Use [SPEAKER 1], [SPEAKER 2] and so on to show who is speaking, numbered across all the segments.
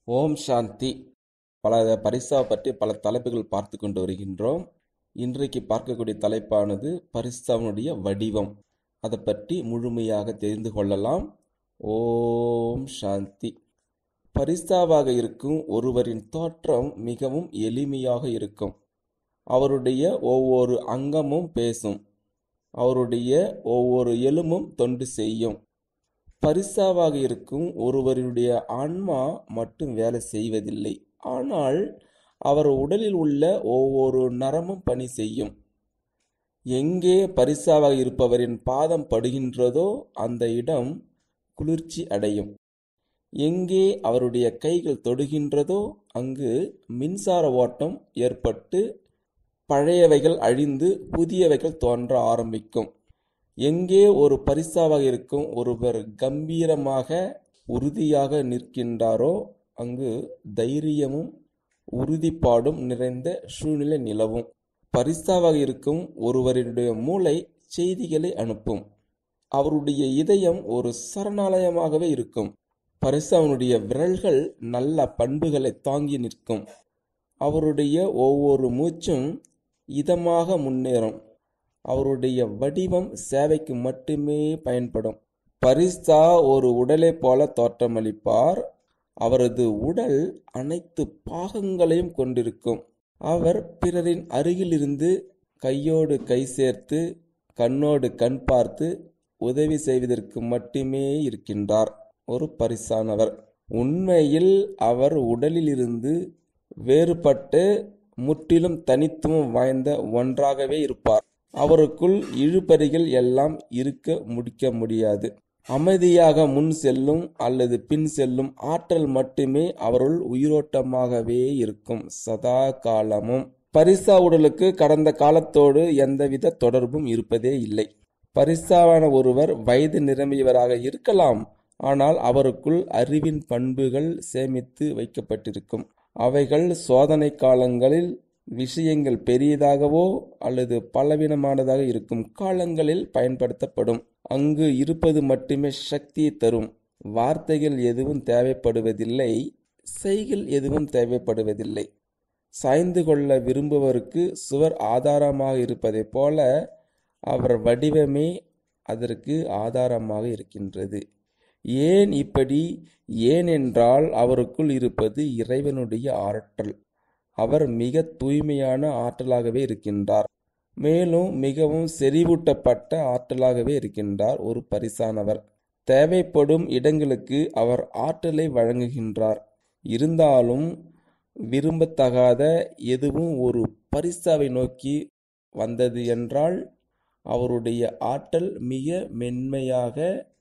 [SPEAKER 1] ஓம் சாந்தி பல பரிசாவை பற்றி பல தலைப்புகள் பார்த்து கொண்டு வருகின்றோம் இன்றைக்கு பார்க்கக்கூடிய தலைப்பானது பரிசாவினுடைய வடிவம் அதை பற்றி முழுமையாக தெரிந்து கொள்ளலாம் ஓம் சாந்தி பரிசாவாக இருக்கும் ஒருவரின் தோற்றம் மிகவும் எளிமையாக இருக்கும் அவருடைய ஒவ்வொரு அங்கமும் பேசும் அவருடைய ஒவ்வொரு எலும்பும் தொண்டு செய்யும் பரிசாவாக இருக்கும் ஒருவருடைய ஆன்மா மட்டும் வேலை செய்வதில்லை ஆனால் அவர் உடலில் உள்ள ஒவ்வொரு நரமும் பணி செய்யும் எங்கே பரிசாவாக இருப்பவரின் பாதம் படுகின்றதோ அந்த இடம் குளிர்ச்சி அடையும் எங்கே அவருடைய கைகள் தொடுகின்றதோ அங்கு மின்சார ஓட்டம் ஏற்பட்டு பழையவைகள் அழிந்து புதியவைகள் தோன்ற ஆரம்பிக்கும் எங்கே ஒரு பரிசாவாக இருக்கும் ஒருவர் கம்பீரமாக உறுதியாக நிற்கின்றாரோ அங்கு தைரியமும் உறுதிப்பாடும் நிறைந்த சூழ்நிலை நிலவும் பரிசாவாக இருக்கும் ஒருவருடைய மூளை செய்திகளை அனுப்பும் அவருடைய இதயம் ஒரு சரணாலயமாகவே இருக்கும் பரிசாவனுடைய விரல்கள் நல்ல பண்புகளை தாங்கி நிற்கும் அவருடைய ஒவ்வொரு மூச்சும் இதமாக முன்னேறும் அவருடைய வடிவம் சேவைக்கு மட்டுமே பயன்படும் பரிஸ்தா ஒரு உடலை போல தோற்றமளிப்பார் அவரது உடல் அனைத்து பாகங்களையும் கொண்டிருக்கும் அவர் பிறரின் அருகிலிருந்து கையோடு கை சேர்த்து கண்ணோடு கண் பார்த்து உதவி செய்வதற்கு மட்டுமே இருக்கின்றார் ஒரு பரிசானவர் உண்மையில் அவர் உடலிலிருந்து வேறுபட்டு முற்றிலும் தனித்துவம் வாய்ந்த ஒன்றாகவே இருப்பார் அவருக்குள் இழுபறிகள் எல்லாம் இருக்க முடிக்க முடியாது அமைதியாக முன் செல்லும் அல்லது பின் செல்லும் ஆற்றல் மட்டுமே அவருள் உயிரோட்டமாகவே இருக்கும் சதா காலமும் பரிசா உடலுக்கு கடந்த காலத்தோடு எந்தவித தொடர்பும் இருப்பதே இல்லை பரிசாவான ஒருவர் வயது நிரம்பியவராக இருக்கலாம் ஆனால் அவருக்குள் அறிவின் பண்புகள் சேமித்து வைக்கப்பட்டிருக்கும் அவைகள் சோதனை காலங்களில் விஷயங்கள் பெரியதாகவோ அல்லது பலவீனமானதாக இருக்கும் காலங்களில் பயன்படுத்தப்படும் அங்கு இருப்பது மட்டுமே சக்தியை தரும் வார்த்தைகள் எதுவும் தேவைப்படுவதில்லை செய்கள் எதுவும் தேவைப்படுவதில்லை சாய்ந்து கொள்ள விரும்புவருக்கு சுவர் ஆதாரமாக இருப்பதைப் போல அவர் வடிவமே அதற்கு ஆதாரமாக இருக்கின்றது ஏன் இப்படி ஏனென்றால் அவருக்குள் இருப்பது இறைவனுடைய ஆற்றல் அவர் மிக தூய்மையான ஆற்றலாகவே இருக்கின்றார் மேலும் மிகவும் செறிவூட்டப்பட்ட ஆற்றலாகவே இருக்கின்றார் ஒரு பரிசானவர் தேவைப்படும் இடங்களுக்கு அவர் ஆற்றலை வழங்குகின்றார் இருந்தாலும் விரும்பத்தகாத எதுவும் ஒரு பரிசாவை நோக்கி வந்தது என்றால் அவருடைய ஆற்றல் மிக மென்மையாக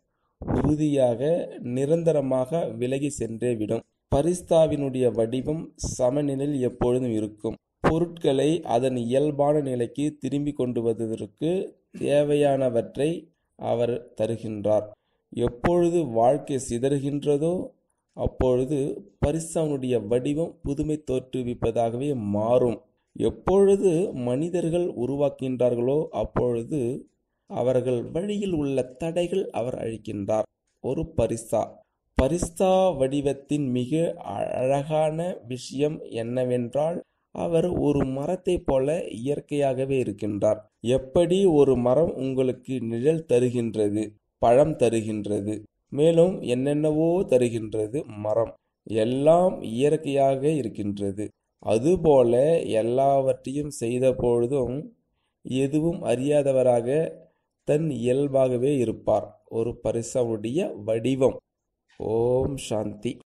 [SPEAKER 1] உறுதியாக நிரந்தரமாக விலகி சென்றே விடும் பரிஸ்தாவினுடைய வடிவம் சமநிலையில் எப்பொழுதும் இருக்கும் பொருட்களை அதன் இயல்பான நிலைக்கு திரும்பி கொண்டு வருவதற்கு தேவையானவற்றை அவர் தருகின்றார் எப்பொழுது வாழ்க்கை சிதறுகின்றதோ அப்பொழுது பரிசாவனுடைய வடிவம் புதுமை தோற்றுவிப்பதாகவே மாறும் எப்பொழுது மனிதர்கள் உருவாக்கின்றார்களோ அப்பொழுது அவர்கள் வழியில் உள்ள தடைகள் அவர் அழிக்கின்றார் ஒரு பரிசா பரிஸ்தா வடிவத்தின் மிக அழகான விஷயம் என்னவென்றால் அவர் ஒரு மரத்தை போல இயற்கையாகவே இருக்கின்றார் எப்படி ஒரு மரம் உங்களுக்கு நிழல் தருகின்றது பழம் தருகின்றது மேலும் என்னென்னவோ தருகின்றது மரம் எல்லாம் இயற்கையாக இருக்கின்றது அதுபோல எல்லாவற்றையும் செய்த பொழுதும் எதுவும் அறியாதவராக தன் இயல்பாகவே இருப்பார் ஒரு பரிசாவுடைய வடிவம் ஓம் சாந்தி